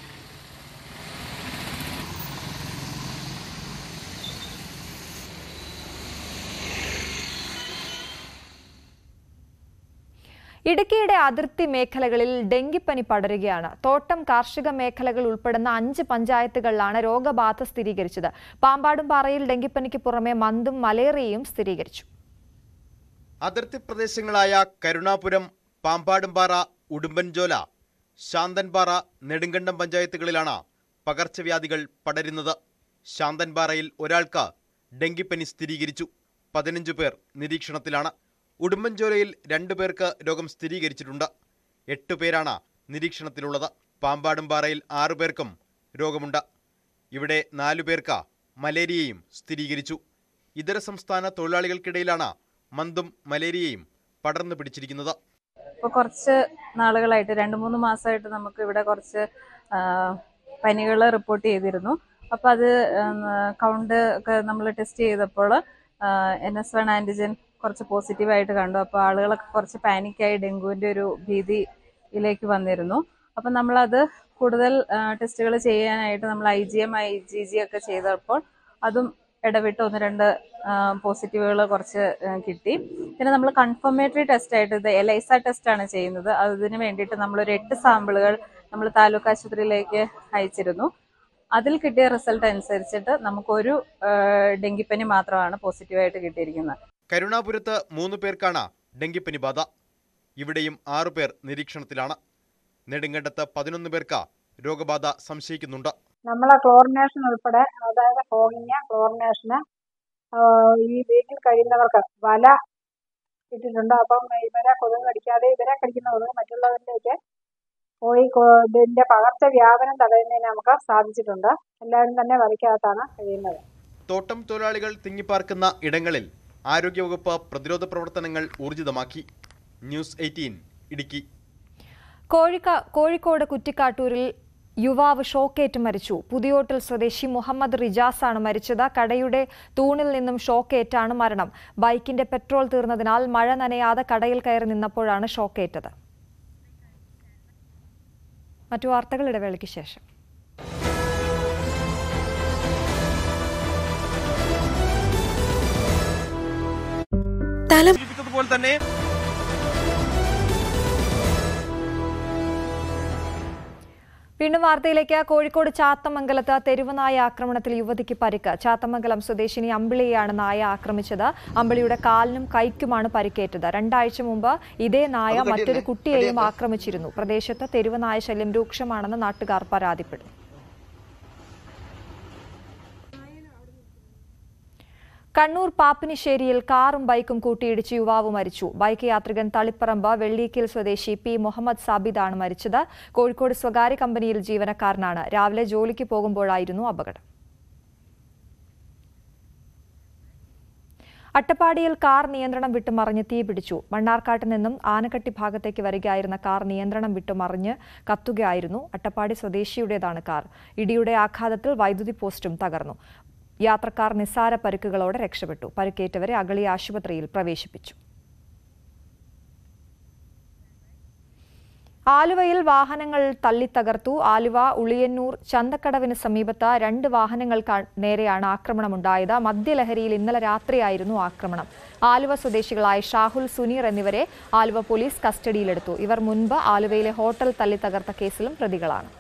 S1: ഇടുക്കിയുടെ അതിർത്തി മേഖലകളിൽ ഡെങ്കിപ്പനി പടരുകയാണ് തോട്ടം കാർഷിക മേഖലകൾ ഉൾപ്പെടുന്ന അഞ്ച് പഞ്ചായത്തുകളിലാണ് രോഗബാധ സ്ഥിരീകരിച്ചത് പാമ്പാടുംപാറയിൽ ഡെങ്കിപ്പനിക്ക് പുറമെ മന്തും മലേറിയയും സ്ഥിരീകരിച്ചു
S6: അതിർത്തി പ്രദേശങ്ങളായ കരുണാപുരം പാമ്പാടുംപാറ ഉടുമ്പൻചോല ശാന്തൻപാറ നെടുങ്കണ്ടം പഞ്ചായത്തുകളിലാണ് പകർച്ചവ്യാധികൾ പടരുന്നത് ശാന്തൻപാറയിൽ ഒരാൾക്ക് ഡെങ്കിപ്പനി സ്ഥിരീകരിച്ചു പതിനഞ്ച് പേർ നിരീക്ഷണത്തിലാണ് ഉടുമ്പൻചോലയിൽ രണ്ടു പേർക്ക് രോഗം സ്ഥിരീകരിച്ചിട്ടുണ്ട് എട്ട് പേരാണ് നിരീക്ഷണത്തിലുള്ളത് പാമ്പാടുംപാറയിൽ ആറു പേർക്കും രോഗമുണ്ട് ഇവിടെ നാലു പേർക്ക് മലേറിയയും സ്ഥിരീകരിച്ചു ഇതര സംസ്ഥാന തൊഴിലാളികൾക്കിടയിലാണ് മന്തും മലേറിയയും പടർന്നു പിടിച്ചിരിക്കുന്നത്
S7: ഇപ്പൊ കുറച്ച് നാളുകളായിട്ട് രണ്ട് മൂന്ന് മാസമായിട്ട് നമുക്ക് ഇവിടെ കുറച്ച് പനികൾ റിപ്പോർട്ട് ചെയ്തിരുന്നു അപ്പൊ അത് കൗണ്ട് ഒക്കെ നമ്മൾ ടെസ്റ്റ് ചെയ്തപ്പോൾ എൻ എസ് വൺ ആന്റിജൻ കുറച്ച് പോസിറ്റീവായിട്ട് കണ്ടു അപ്പോൾ ആളുകളൊക്കെ കുറച്ച് പാനിക്കായി ഡെങ്കുവിന്റെ ഒരു ഭീതിയിലേക്ക് വന്നിരുന്നു അപ്പൊ നമ്മളത് കൂടുതൽ ടെസ്റ്റുകൾ ചെയ്യാനായിട്ട് നമ്മൾ I G M I G G ഒക്കെ ചെയ്തപ്പോൾ അതും ഇടവിട്ട് ഒന്ന് രണ്ട് പോസിറ്റീവുകൾ കുറച്ച് ആ, കിട്ടി പിന്നെ നമ്മൾ കൺഫർമേറ്ററി ടെസ്റ്റ് ആയിട്ട് ഇത് എലൈസ ടെസ്റ്റ് ആണ് ചെയ്യുന്നത് അതിന് വേണ്ടിയിട്ട് നമ്മൾ ഒരു എട്ട് സാമ്പിളുകൾ നമ്മൾ താലൂക്ക് ആശുപത്രിയിലേക്ക് അയച്ചിരുന്നു അതിൽ കിട്ടിയ റിസൾട്ട് അനുസരിച്ചിട്ട് നമുക്കൊരു ആ, ഡെങ്കിപ്പനി മാത്രമാണ് പോസിറ്റീവായിട്ട് കിട്ടിയിരിക്കുന്നത്
S6: കരുണാപുരത്ത് മൂന്ന് പേർക്കാണ് ഡെങ്കിപ്പനി ബാധ ഇവിടെയും ആറു പേർ നിരീക്ഷണത്തിലാണ് നെടുങ്കണ്ടത്ത് പതിനൊന്ന് പേർക്ക് രോഗബാധ സംശയിക്കുന്നുണ്ട്
S8: നമ്മളെ ക്ലോറിനേഷൻ ഉൾപ്പെടെ അതായത് ഫോഗിങ് ക്ലോറിനേഷന് ഈ വീട്ടിൽ കഴിയുന്നവർക്ക് വല ഇട്ടിട്ടുണ്ട് അപ്പം ഇവരെ കൊതുക് കടിക്കാതെ ഇവരെ കടിക്കുന്ന കൊതുക് മറ്റുള്ളവരിലേക്ക് പോയി കൊ- ഇതിന്റെ പകർച്ചവ്യാപനം തടയുന്നതിന് നമുക്ക് സാധിച്ചിട്ടുണ്ട് എല്ലാവരും തന്നെ വലയ്ക്കകത്താണ് കഴിയുന്നത്
S6: തോട്ടം തൊഴിലാളികൾ തിങ്ങിപ്പാർക്കുന്ന ഇടങ്ങളിൽ ആരോഗ്യവകുപ്പ് പ്രതിരോധ പ്രവർത്തനങ്ങൾ ഊർജിതമാക്കി ന്യൂസ് എയ്റ്റീൻ ഇടുക്കി
S1: കോഴിക്ക കോഴിക്കോട് കുറ്റിക്കാട്ടൂരിൽ യുവാവ് ഷോക്കേറ്റ് മരിച്ചു പുതിയോട്ടിൽ സ്വദേശി മുഹമ്മദ് റിജാസാണ് മരിച്ചത് കടയുടെ തൂണിൽ നിന്നും ഷോക്കേറ്റാണ് മരണം ബൈക്കിന്റെ പെട്രോൾ തീർന്നതിനാൽ മഴ നനയാതെ കടയിൽ കയറി നിന്നപ്പോഴാണ് ഷോക്കേറ്റത് മറ്റു വാർത്തകൾ ഇടവേളയ്ക്ക് ശേഷം
S2: സൂചിപ്പിച്ചതുപോലെ തന്നെ
S1: വീണ്ടും വാർത്തയിലേക്ക് കോഴിക്കോട് ചാത്തമംഗലത്ത് തെരുവുനായ ആക്രമണത്തിൽ യുവതിക്ക് പരിക്ക് ചാത്തമംഗലം സ്വദേശിനി അമ്പിളിയെയാണ് നായ ആക്രമിച്ചത് അമ്പിളിയുടെ കാലിനും കൈക്കുമാണ് പരിക്കേറ്റത് രണ്ടാഴ്ച മുമ്പ് ഇതേ നായ മറ്റൊരു കുട്ടിയെയും ആക്രമിച്ചിരുന്നു പ്രദേശത്ത് തെരുവുനായ ശല്യം രൂക്ഷമാണെന്ന് നാട്ടുകാർ പരാതിപ്പെടുന്നു കണ്ണൂർ പാപ്പിനിശ്ശേരിയിൽ കാറും ബൈക്കും കൂട്ടിയിടിച്ച് യുവാവ് മരിച്ചു ബൈക്ക് യാത്രികൻ തളിപ്പറമ്പ് വെള്ളീക്കിൽ സ്വദേശി പി മുഹമ്മദ് സാബിദാണ് മരിച്ചത് കോഴിക്കോട് സ്വകാര്യ കമ്പനിയിൽ ജീവനക്കാരനാണ് രാവിലെ ജോലിക്ക് പോകുമ്പോഴായിരുന്നു അപകടം അട്ടപ്പാടിയിൽ കാർ നിയന്ത്രണം വിട്ട് മറിഞ്ഞ് തീപിടിച്ചു മണ്ണാർക്കാട്ട് നിന്നും ആനക്കട്ടി ഭാഗത്തേക്ക് വരികയായിരുന്ന കാർ നിയന്ത്രണം വിട്ട് മറിഞ്ഞ് കത്തുകയായിരുന്നു അട്ടപ്പാടി സ്വദേശിയുടേതാണ് കാർ ഇടിയുടെ ആഘാതത്തിൽ വൈദ്യുതി പോസ്റ്റും തകർന്നു യാത്രക്കാർ നിസ്സാര പരുക്കുകളോടെ രക്ഷപ്പെട്ടു പരുക്കേറ്റവരെ അഗളി ആശുപത്രിയിൽ പ്രവേശിപ്പിച്ചു ആലുവയിൽ വാഹനങ്ങൾ തള്ളിത്തകർത്തു ആലുവ ഉളിയന്നൂർ ചന്തക്കടവിന് സമീപത്ത് രണ്ട് വാഹനങ്ങൾക്ക് നേരെയാണ് ആക്രമണമുണ്ടായത് മദ്യലഹരിയിൽ ഇന്നലെ രാത്രിയായിരുന്നു ആക്രമണം ആലുവ സ്വദേശികളായ ഷാഹുൽ സുനീർ എന്നിവരെ ആലുവ പോലീസ് കസ്റ്റഡിയിലെടുത്തു ഇവർ മുൻപ് ആലുവയിലെ ഹോട്ടൽ തള്ളിത്തകർത്ത കേസിലും പ്രതികളാണ്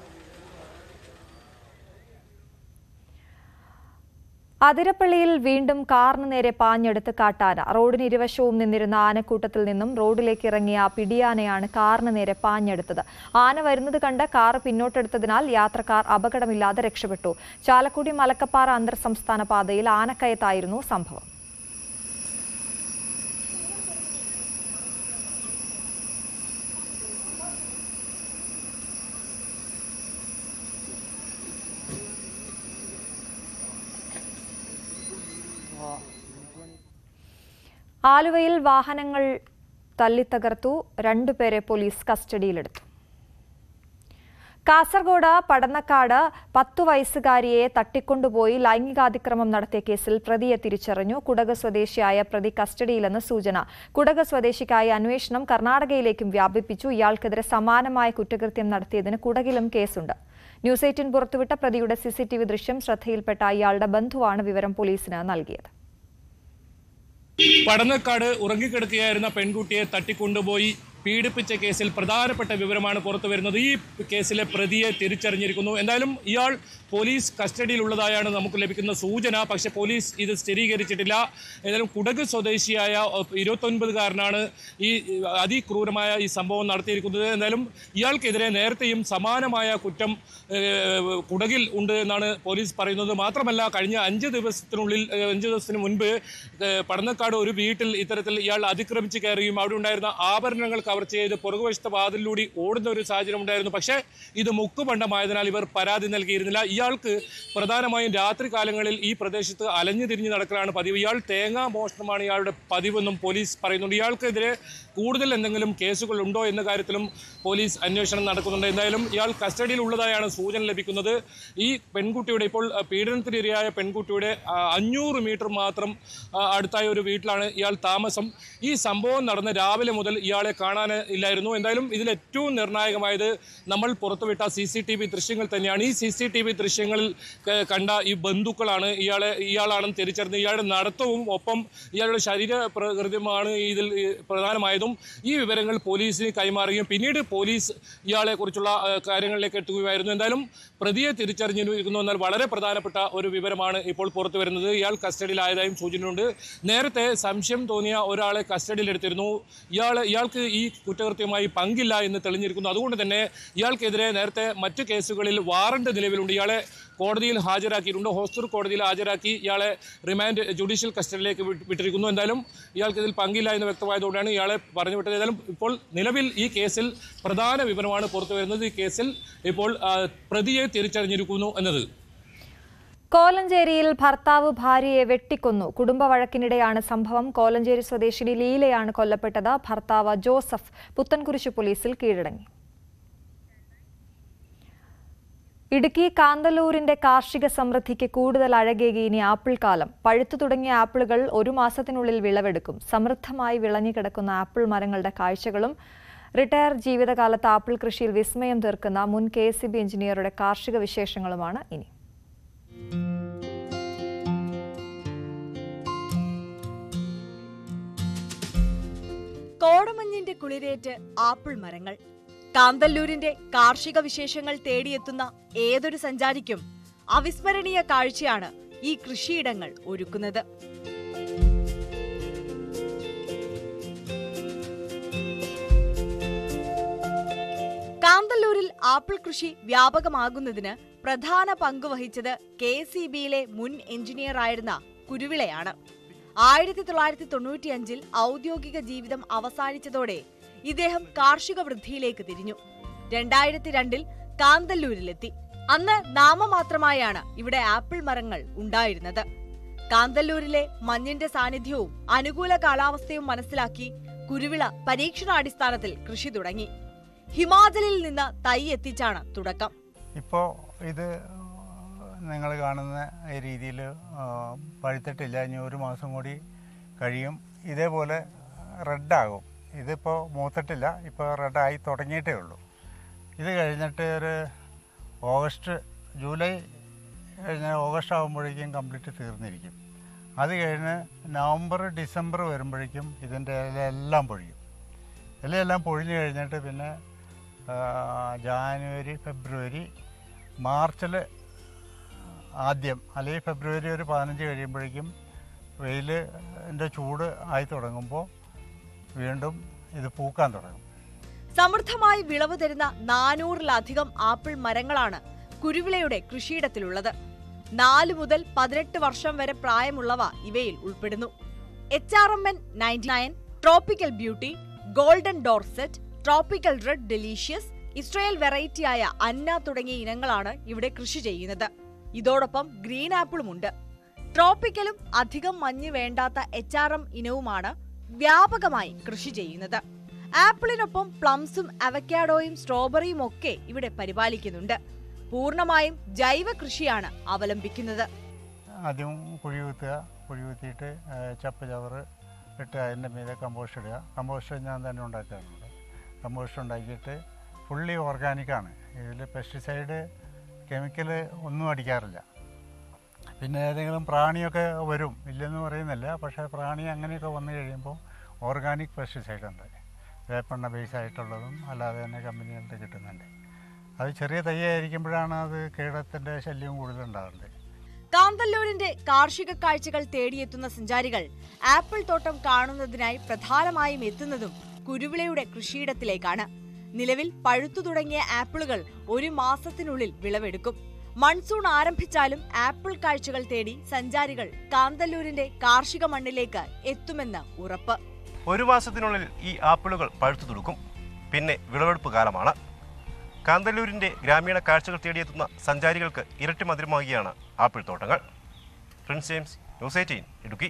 S1: അതിരപ്പള്ളിയിൽ വീണ്ടും കാറിന് നേരെ പാഞ്ഞെടുത്ത് കാട്ടാന റോഡിന് ഇരുവശവും നിന്നിരുന്ന ആനക്കൂട്ടത്തിൽ നിന്നും റോഡിലേക്ക് ഇറങ്ങിയ പിടിയാനയാണ് കാറിന് നേരെ പാഞ്ഞെടുത്തത് ആന വരുന്നത് കണ്ട് കാർ പിന്നോട്ടെടുത്തതിനാൽ യാത്രക്കാർ അപകടമില്ലാതെ രക്ഷപ്പെട്ടു ചാലക്കുടി മലക്കപ്പാറ അന്തർ സംസ്ഥാന പാതയിൽ ആനക്കയത്തായിരുന്നു സംഭവം ആലുവയിൽ വാഹനങ്ങൾ തല്ലിത്തകർത്തു രണ്ടുപേരെ പോലീസ് കസ്റ്റഡിയിലെടുത്തു കാസർഗോഡ് പടന്നക്കാട് പത്തു വയസ്സുകാരിയെ തട്ടിക്കൊണ്ടുപോയി ലൈംഗികാതിക്രമം നടത്തിയ കേസിൽ പ്രതിയെ തിരിച്ചറിഞ്ഞു കുടക് സ്വദേശിയായ പ്രതി കസ്റ്റഡിയിലെന്ന് സൂചന കുടക് സ്വദേശിക്കായി അന്വേഷണം കർണാടകയിലേക്കും വ്യാപിപ്പിച്ചു ഇയാൾക്കെതിരെ സമാനമായ കുറ്റകൃത്യം നടത്തിയതിന് കുടകിലും കേസുണ്ട് ന്യൂസ് എയ്റ്റീൻ പുറത്തുവിട്ട പ്രതിയുടെ സിസിടിവി ദൃശ്യം ശ്രദ്ധയിൽപ്പെട്ട ഇയാളുടെ ബന്ധുവാണ് വിവരം പോലീസിന് നൽകിയത്
S9: പടന്നക്കാട് ഉറങ്ങിക്കിടക്കുകയായിരുന്ന പെൺകുട്ടിയെ തട്ടിക്കൊണ്ടുപോയി പീഡിപ്പിച്ച കേസിൽ പ്രധാനപ്പെട്ട വിവരമാണ് പുറത്തു വരുന്നത് ഈ കേസിലെ പ്രതിയെ തിരിച്ചറിഞ്ഞിരിക്കുന്നു എന്തായാലും ഇയാൾ പോലീസ് കസ്റ്റഡിയിലുള്ളതായാണ് നമുക്ക് ലഭിക്കുന്ന സൂചന പക്ഷേ പോലീസ് ഇത് സ്ഥിരീകരിച്ചിട്ടില്ല ഏതായാലും കുടക് സ്വദേശിയായ ഇരുപത്തൊൻപതുകാരനാണ് ഈ അതിക്രൂരമായ ഈ സംഭവം നടത്തിയിരിക്കുന്നത് എന്തായാലും ഇയാൾക്കെതിരെ നേരത്തെയും സമാനമായ കുറ്റം ഏഹ്, കുടകിൽ ഉണ്ട് എന്നാണ് പോലീസ് പറയുന്നത് മാത്രമല്ല കഴിഞ്ഞ അഞ്ച് ദിവസത്തിനുള്ളിൽ ഏഹ്, അഞ്ച് ദിവസത്തിന് മുൻപ് ഏഹ്, പടന്നക്കാട് ഒരു വീട്ടിൽ ഇത്തരത്തിൽ ഇയാൾ അതിക്രമിച്ച് കയറുകയും അവിടെ ഉണ്ടായിരുന്ന ആഭരണങ്ങൾ കവർ ചെയ്ത് പുറകുവശത്തെ വാതിലൂടെ ഓടുന്ന ഒരു സാഹചര്യം ഉണ്ടായിരുന്നു പക്ഷേ ഇത് മുക്കുപണ്ടമായതിനാൽ ഇവർ പരാതി നൽകിയിരുന്നില്ല ഇയാൾക്ക് പ്രധാനമായും രാത്രി കാലങ്ങളിൽ ഈ പ്രദേശത്ത് അലഞ്ഞു തിരിഞ്ഞ് നടക്കലാണ് പതിവ് ഇയാൾ തേങ്ങാ മോഷണമാണ് ഇയാളുടെ പതിവെന്നും പോലീസ് പറയുന്നുണ്ട് ഇയാൾക്കെതിരെ കൂടുതൽ എന്തെങ്കിലും കേസുകൾ ഉണ്ടോ എന്ന കാര്യത്തിലും പോലീസ് അന്വേഷണം നടക്കുന്നുണ്ട് എന്തായാലും ഇയാൾ കസ്റ്റഡിയിൽ ഉള്ളതായാണ് സൂചന ലഭിക്കുന്നത് ഈ പെൺകുട്ടിയുടെ ഇപ്പോൾ അഹ്, പീഡനത്തിനിരയായ പെൺകുട്ടിയുടെ ആ, അഞ്ഞൂറ് മീറ്റർ മാത്രം ആ, അടുത്തായ ഒരു വീട്ടിലാണ് ഇയാൾ താമസം ഈ സംഭവം നടന്ന രാവിലെ മുതൽ ഇയാളെ കാണാൻ കാണാൻ ഇല്ലായിരുന്നു എന്തായാലും ഇതിൽ ഏറ്റവും നിർണായകമായത് നമ്മൾ പുറത്തുവിട്ട സി സി ടി വി ദൃശ്യങ്ങൾ തന്നെയാണ് ഈ സി സി ടി വി ദൃശ്യങ്ങളിൽ ക- കണ്ട ഈ ബന്ധുക്കളാണ് ഇയാളെ ഇയാളാണെന്ന് തിരിച്ചറിഞ്ഞ് ഇയാളുടെ നടത്തവും ഒപ്പം ഇയാളുടെ ശരീര പ്രകൃതിയുമാണ് ഇതിൽ ഈ പ്രധാനമായതും ഈ വിവരങ്ങൾ പോലീസിന് കൈമാറുകയും പിന്നീട് പോലീസ് ഇയാളെ കുറിച്ചുള്ള കാര്യങ്ങളിലേക്ക് എത്തുകയായിരുന്നു എന്തായാലും പ്രതിയെ തിരിച്ചറിഞ്ഞിരിക്കുന്നു എന്നാൽ വളരെ പ്രധാനപ്പെട്ട ഒരു വിവരമാണ് ഇപ്പോൾ പുറത്തു വരുന്നത് ഇയാൾ കസ്റ്റഡിയിലായതായും സൂചനയുണ്ട് നേരത്തെ സംശയം തോന്നിയ ഒരാളെ കസ്റ്റഡിയിലെടുത്തിരുന്നു ഇയാൾ ഇയാൾക്ക് ഈ കുറ്റകൃത്യമായി പങ്കില്ല എന്ന് തെളിഞ്ഞിരിക്കുന്നു അതുകൊണ്ട് തന്നെ ഇയാൾക്കെതിരെ നേരത്തെ മറ്റ് കേസുകളിൽ വാറണ്ട് നിലവിലുണ്ട് ഇയാളെ കോടതിയിൽ ഹാജരാക്കിയിട്ടുണ്ട് ഹോസ്റ്റർ കോടതിയിൽ ഹാജരാക്കി ഇയാളെ റിമാൻഡ് ജുഡീഷ്യൽ കസ്റ്റഡിയിലേക്ക് വിട്ട് വിട്ടിരിക്കുന്നു എന്തായാലും ഇയാൾക്ക് ഇതിൽ പങ്കില്ല എന്ന് വ്യക്തമായതോടെയാണ് ഇയാളെ പറഞ്ഞു വിട്ടത് ഏതായാലും ഇപ്പോൾ നിലവിൽ ഈ കേസിൽ പ്രധാന വിവരമാണ് പുറത്തു വരുന്നത് ഈ കേസിൽ ഇപ്പോൾ ആ, പ്രതിയെ തിരിച്ചറിഞ്ഞിരിക്കുന്നു എന്നത്
S1: കോലഞ്ചേരിയിൽ ഭർത്താവ് ഭാര്യയെ വെട്ടിക്കൊന്നു കുടുംബ വഴക്കിനിടെയാണ് സംഭവം കോലഞ്ചേരി സ്വദേശിനി ലീലയാണ് കൊല്ലപ്പെട്ടത് ഭർത്താവ് ജോസഫ് പുത്തൻകുരിശ് പോലീസിൽ കീഴടങ്ങി ഇടുക്കി കാന്തല്ലൂരിന്റെ കാർഷിക സമൃദ്ധിക്ക് കൂടുതൽ അഴകേകി ഇനി ആപ്പിൾ കാലം പഴുത്തു തുടങ്ങിയ ആപ്പിളുകൾ ഒരു മാസത്തിനുള്ളിൽ വിളവെടുക്കും സമൃദ്ധമായി വിളഞ്ഞു കിടക്കുന്ന ആപ്പിൾ മരങ്ങളുടെ കാഴ്ചകളും റിട്ടയർ ജീവിതകാലത്ത് ആപ്പിൾ കൃഷിയിൽ വിസ്മയം തീർക്കുന്ന മുൻ കെ എസ് എഞ്ചിനീയറുടെ കാർഷിക വിശേഷങ്ങളുമാണ് ഇനി
S10: കോടമഞ്ഞിന്റെ കുളിരേറ്റ് ആപ്പിൾ മരങ്ങൾ കാന്തല്ലൂരിന്റെ കാർഷിക വിശേഷങ്ങൾ തേടിയെത്തുന്ന ഏതൊരു സഞ്ചാരിക്കും അവിസ്മരണീയ കാഴ്ചയാണ് ഈ കൃഷിയിടങ്ങൾ ഒരുക്കുന്നത് കാന്തല്ലൂരിൽ ആപ്പിൾ കൃഷി വ്യാപകമാകുന്നതിന് പ്രധാന പങ്ക് വഹിച്ചത് കെ സി ബിയിലെ മുൻ എഞ്ചിനീയറായിരുന്ന കുരുവിളയാണ് ആയിരത്തി തൊള്ളായിരത്തി തൊണ്ണൂറ്റിയഞ്ചിൽ ഔദ്യോഗിക ജീവിതം അവസാനിച്ചതോടെ ഇദ്ദേഹം കാർഷിക വൃദ്ധിയിലേക്ക് തിരിഞ്ഞു രണ്ടായിരത്തി രണ്ടിൽ കാന്തല്ലൂരിലെത്തി അന്ന് നാമമാത്രമായാണ് ഇവിടെ ആപ്പിൾ മരങ്ങൾ ഉണ്ടായിരുന്നത് കാന്തല്ലൂരിലെ മഞ്ഞിന്റെ സാന്നിധ്യവും അനുകൂല കാലാവസ്ഥയും മനസ്സിലാക്കി കുരുവിള പരീക്ഷണാടിസ്ഥാനത്തിൽ കൃഷി തുടങ്ങി ഹിമാചലിൽ നിന്ന് തൈ എത്തിച്ചാണ് തുടക്കം
S11: ഇപ്പോൾ ഇത് നിങ്ങൾ കാണുന്ന ഈ രീതിയിൽ പഴുത്തിട്ടില്ല ഇനി ഒരു മാസം കൂടി കഴിയും ഇതേപോലെ റെഡാകും ഇതിപ്പോൾ മൂത്തിട്ടില്ല ഇപ്പോൾ റെഡായി തുടങ്ങിയിട്ടേ ഉള്ളൂ ഇത് കഴിഞ്ഞിട്ട് ഒരു ഓഗസ്റ്റ് ജൂലൈ കഴിഞ്ഞ് ഓഗസ്റ്റ് ആകുമ്പോഴേക്കും കംപ്ലീറ്റ് തീർന്നിരിക്കും അത് കഴിഞ്ഞ് നവംബർ ഡിസംബർ വരുമ്പോഴേക്കും ഇതിൻ്റെ ഇലയെല്ലാം പൊഴിയും ഇലയെല്ലാം പൊഴിഞ്ഞു കഴിഞ്ഞിട്ട് പിന്നെ ആ, ജാനുവരി ഫെബ്രുവരി മാർച്ചിൽ ആദ്യം അല്ലെങ്കിൽ ഫെബ്രുവരി ഒരു പതിനഞ്ച് കഴിയുമ്പോഴേക്കും വെയിലിൻ്റെ ചൂട് ആയി തുടങ്ങുമ്പോൾ വീണ്ടും ഇത് പൂക്കാൻ തുടങ്ങും
S10: സമൃദ്ധമായി വിളവ് തരുന്ന നാനൂറിലധികം ആപ്പിൾ മരങ്ങളാണ് കുരുവിളയുടെ കൃഷിയിടത്തിലുള്ളത് നാല് മുതൽ പതിനെട്ട് വർഷം വരെ പ്രായമുള്ളവ ഇവയിൽ ഉൾപ്പെടുന്നു H R M N ninety nine tropical beauty golden Dorsett tropical red delicious Israel വെറൈറ്റിയായ അന്ന തുടങ്ങിയ ഇനങ്ങളാണ് ഇവിടെ കൃഷി ചെയ്യുന്നത് ഇതോടൊപ്പം ഗ്രീൻ ആപ്പിളും ഉണ്ട് ട്രോപ്പിക്കലും അധികം മഞ്ഞ് വേണ്ടാത്ത എച്ച് ആർ എം ഇനവുമാണ് വ്യാപകമായി കൃഷി ചെയ്യുന്നത് ആപ്പിളിനൊപ്പം പ്ലംസും അവക്കാഡോയും സ്ട്രോബെറിയും ഒക്കെ ഇവിടെ പരിപാലിക്കുന്നുണ്ട് പൂർണ്ണമായും ജൈവ കൃഷിയാണ് അവലംബിക്കുന്നത്
S11: ആദ്യം കുഴി കുത്തുക കുഴി കുത്തിയിട്ട് ആ, ചപ്പ് ചവറ് ഇട്ട് അതിൻ്റെ മീതെ കമ്പോസ്റ്റ് ഇടുക കമ്പോസ്റ്റ് ഞാൻ തന്നെ ഉണ്ടാക്കാറുണ്ട് കമ്പോസ്റ്റ് ഉണ്ടാക്കിയിട്ട് ഫുള്ളി ഓർഗാനിക്കാണ് ഇതിൽ പെസ്റ്റിസൈഡ് കെമിക്കൽ ഒന്നും അടിക്കാറില്ല പിന്നെ ഏതെങ്കിലും പ്രാണിയൊക്കെ വരും ഇല്ലെന്ന് പറയുന്നില്ല പക്ഷേ പ്രാണി അങ്ങനെയൊക്കെ വന്നു കഴിയുമ്പോൾ ഓർഗാനിക് പെസ്റ്റിസൈഡ് ഉണ്ട് വേപ്പെണ്ണ ബേസ് ആയിട്ടുള്ളതും അല്ലാതെ തന്നെ കമ്പനികളുടെ കിട്ടുന്നുണ്ട് അത് ചെറിയ തൈയായിരിക്കുമ്പോഴാണ് അത് കീടത്തിൻ്റെ ശല്യം കൂടുതലുണ്ടാകുന്നത്
S10: കാന്തല്ലൂരിന്റെ കാർഷിക കാഴ്ചകൾ തേടിയെത്തുന്ന സഞ്ചാരികൾ ആപ്പിൾ തോട്ടം കാണുന്നതിനായി പ്രധാനമായും എത്തുന്നതും കുരുവിളയുടെ കൃഷിയിടത്തിലേക്കാണ് നിലവിൽ പഴുത്തു തുടങ്ങിയ ആപ്പിളുകൾ ഒരു മാസത്തിനുള്ളിൽ വിളവെടുക്കും മൺസൂൺ ആരംഭിച്ചാലും ആപ്പിൾ കാഴ്ചകൾ തേടി സഞ്ചാരികൾ കാന്തല്ലൂരിന്റെ കാർഷിക മണ്ണിലേക്ക് എത്തുമെന്ന് ഉറപ്പ്
S12: ഒരു മാസത്തിനുള്ളിൽ ഈ ആപ്പിളുകൾ പഴുത്തു തുടുക്കും പിന്നെ വിളവെടുപ്പ് കാലമാണ് കാന്തല്ലൂരിന്റെ ഗ്രാമീണ കാഴ്ചകൾ തേടിയെത്തുന്ന സഞ്ചാരികൾക്ക് ഇരട്ടി മധുരമാകുകയാണ് ആപ്പിൾ തോട്ടങ്ങൾ Prince James news eighteen Idukki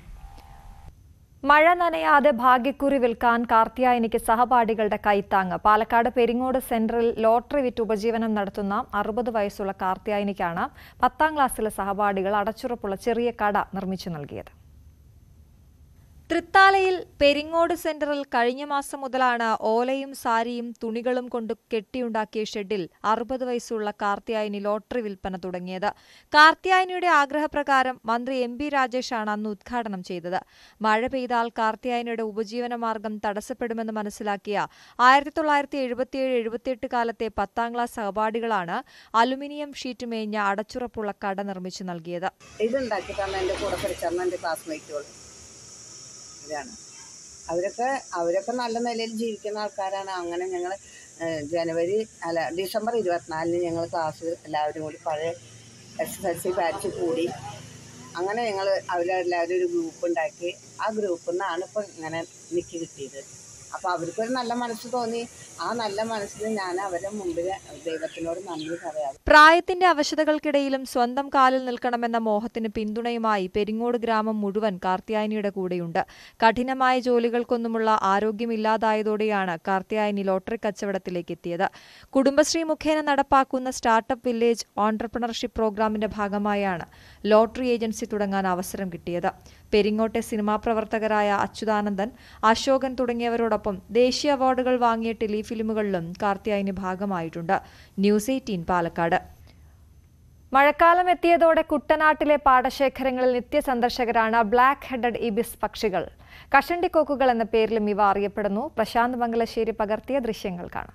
S1: മഴ നനയാതെ ഭാഗ്യക്കുറി വിൽക്കാൻ കാർത്തിയായനിക്ക് സഹപാഠികളുടെ കൈത്താങ്ങ് പാലക്കാട് പെരിങ്ങോട് സെന്ററിൽ ലോട്ടറി വിറ്റ് ഉപജീവനം നടത്തുന്ന അറുപത് വയസ്സുള്ള കാർത്തിയായനിക്കാണ് പത്താം ക്ലാസ്സിലെ സഹപാഠികൾ അടച്ചുറപ്പുള്ള ചെറിയ കട നിർമ്മിച്ചു നൽകിയത് തൃത്താലയിൽ പെരിങ്ങോട് സെന്ററിൽ കഴിഞ്ഞ മാസം മുതലാണ് ഓലയും സാരിയും തുണികളും കൊണ്ട് കെട്ടിയുണ്ടാക്കിയ ഷെഡിൽ അറുപത് വയസ്സുള്ള കാർത്തിയായനി ലോട്ടറി വിൽപ്പന തുടങ്ങിയത് കാർത്തിയായനിയുടെ ആഗ്രഹപ്രകാരം മന്ത്രി എം പി രാജേഷാണ് അന്ന് ഉദ്ഘാടനം ചെയ്തത് മഴ പെയ്താൽ കാർത്തിയായനിയുടെ ഉപജീവന മാർഗം തടസ്സപ്പെടുമെന്ന് മനസ്സിലാക്കിയ ആയിരത്തി തൊള്ളായിരത്തി എഴുപത്തിയേഴ് എഴുപത്തിയെട്ട് കാലത്തെ പത്താം ക്ലാസ് സഹപാഠികളാണ് അലുമിനിയം ഷീറ്റ് മേഞ്ഞ അടച്ചുറപ്പുള്ള കട നിർമ്മിച്ചു നൽകിയത്
S13: ഇതുണ്ടാക്കി തന്ന എൻ്റെ കൂടെ പഠിച്ചിരുന്ന എൻ്റെ ക്ലാസ്മേറ്റുകൾ ഇതാണ് അവരൊക്കെ അവരൊക്കെ നല്ല നിലയിൽ ജീവിക്കുന്ന ആൾക്കാരാണ് അങ്ങനെ ഞങ്ങൾ ജനുവരി അല്ല ഡിസംബർ ഇരുപത്തിനാലിന് ഞങ്ങൾ ക്ലാസ് എല്ലാവരും കൂടി പഴയ S S L C batch കൂടി അങ്ങനെ ഞങ്ങൾ അവരെല്ലാവരും ഒരു ഗ്രൂപ്പ് ഉണ്ടാക്കി ആ ഗ്രൂപ്പിൽ നിന്നാണ് ഇപ്പോൾ ഇങ്ങനെ നിക്ക് കിട്ടിയത് അപ്പോൾ അവർക്കൊരു നല്ല മനസ്സ് തോന്നി ആ നല്ല മനസ്സിൽ ഞാൻ അവരുടെ മുമ്പിൽ ദൈവത്തിനോട് നന്ദി പറയാം
S1: പ്രായത്തിന്റെ അവശതകൾക്കിടയിലും സ്വന്തം കാലിൽ നിൽക്കണമെന്ന മോഹത്തിന് പിന്തുണയുമായി പെരിങ്ങോട് ഗ്രാമം മുഴുവൻ കാർത്തിയായനിയുടെ കൂടെയുണ്ട് കഠിനമായ ജോലികൾക്കൊന്നുമുള്ള ആരോഗ്യമില്ലാതായതോടെയാണ് കാർത്തിയായനി ലോട്ടറി കച്ചവടത്തിലേക്ക് എത്തിയത് കുടുംബശ്രീ മുഖേന നടപ്പാക്കുന്ന സ്റ്റാർട്ടപ്പ് വില്ലേജ് ഓൺട്രപ്രണർഷിപ്പ് പ്രോഗ്രാമിന്റെ ഭാഗമായാണ് ലോട്ടറി ഏജൻസി തുടങ്ങാൻ അവസരം കിട്ടിയത് പെരിങ്ങോട്ടെ സിനിമാ പ്രവർത്തകരായ അച്യുതാനന്ദൻ അശോകൻ തുടങ്ങിയവരോടൊപ്പം ദേശീയ അവാർഡുകൾ വാങ്ങിയ ടെലിഫിലിമുകളിലും കാർത്തിയായനി ഭാഗമായിട്ടുണ്ട് ന്യൂസ് എയ്റ്റീൻ പാലക്കാട് മഴക്കാലം എത്തിയതോടെ കുട്ടനാട്ടിലെ പാടശേഖരങ്ങളിൽ നിത്യസന്ദർശകരാണ് ബ്ലാക്ക് ഹെഡഡ് ഇബിസ് പക്ഷികൾ കഷണ്ടിക്കൊക്കുകൾ എന്ന പേരിലും ഇവ അറിയപ്പെടുന്നു പ്രശാന്ത് മംഗലശ്ശേരി പകർത്തിയ ദൃശ്യങ്ങൾ കാണാം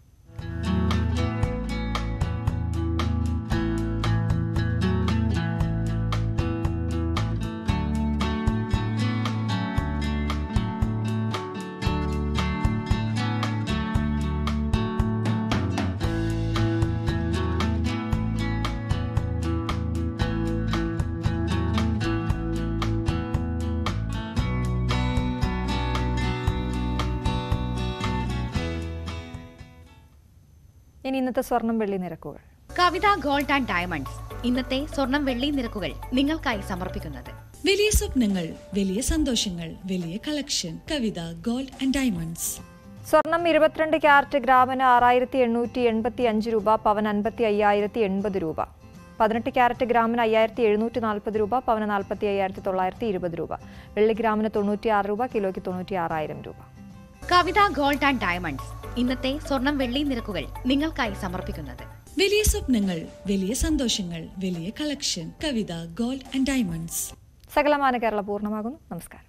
S1: ഇനി ഇന്നത്തെ സ്വർണം വെള്ളി നിരക്കുകൾ
S14: കവിത ഗോൾഡ് ആൻഡ് ഡയമണ്ട്സ് ഇന്നത്തെ സ്വർണം വെള്ളി നിരക്കുകൾ നിങ്ങൾക്കായി സമർപ്പിക്കുന്നത്
S15: വലിയ സ്വപ്നങ്ങൾ വലിയ സന്തോഷങ്ങൾ വലിയ collection Kavitha gold and diamonds
S1: സ്വർണം ഇരുപത്തിരണ്ട് ക്യാരറ്റ് ഗ്രാമിന് ആറായിരത്തി എണ്ണൂറ്റി എൺപത്തി അഞ്ച് രൂപ പവൻ അൻപത്തി അയ്യായിരത്തി എൺപത് രൂപ പതിനെട്ട് ക്യാരറ്റ് ഗ്രാമിന് അയ്യായിരത്തി എഴുന്നൂറ്റി നാൽപ്പത് രൂപ പവന് നാൽപ്പത്തി അയ്യായിരത്തി തൊള്ളായിരത്തി ഇരുപത് രൂപ വെള്ളി ഗ്രാമിന് തൊണ്ണൂറ്റി ആറ് രൂപ കിലോയ്ക്ക് തൊണ്ണൂറ്റി ആറായിരം രൂപ
S14: കവിത ഗോൾഡ് ആൻഡ് ഡയമണ്ട്സ് ഇന്നത്തെ സ്വർണം വെള്ളി നിരക്കുകൾ നിങ്ങൾക്കായി സമർപ്പിക്കുന്നത്
S15: വലിയ സ്വപ്നങ്ങൾ വലിയ സന്തോഷങ്ങൾ വലിയ collection Kavitha gold and diamonds
S1: സകലമാന കേരള പൂർണ്ണമാകുന്നു നമസ്കാരം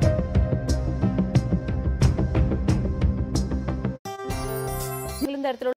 S16: തരത്തിലുള്ള